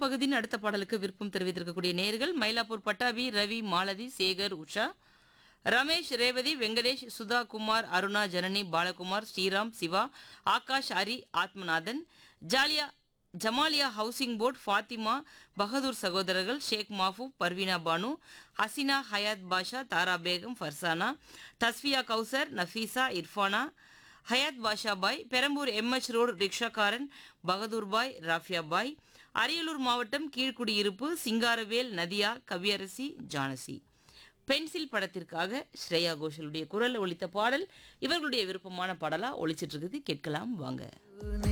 பகுதியின் அடுத்த பாடலுக்கு விருப்பம் தெரிவித்திருக்கக்கூடிய நேயர்கள் மயிலாப்பூர் பட்டாபி ரவி மாலதி சேகர் உஷா ரமேஷ் ரேவதி வெங்கடேஷ் சுதா குமார் அருணா ஜனனி பாலகுமார் ஸ்ரீராம் சிவா ஆகாஷ் ஹரி ஆத்மநாதன் ஜாலியா ஜமாலியா ஹவுசிங் போர்ட் ஃபாத்திமா பகதூர் சகோதரர்கள் ஷேக் மாஃபூப் பர்வீனா பானு ஹசினா ஹயாத் பாஷா தாரா பேகம் ஃபர்சானா தஸ்ஃபியா கௌசர் நஃபீசா இர்ஃபானா ஹயாத் பாஷா பாய் பெரம்பூர் எம்எச் ரோடு ரிக்ஷாக்காரன் பகதூர் பாய் ராஃபியா பாய் அரியலூர் மாவட்டம் கீழ்குடியிருப்பு சிங்காரவேல் நதியா கவியரசி ஜானசி பென்சில் படத்திற்காக ஸ்ரேயா கோஷலுடைய குரல் ஒலித்த பாடல் இவர்களுடைய விருப்பமான பாடலா ஒலிச்சிட்டு இருக்குது கேட்கலாம் வாங்க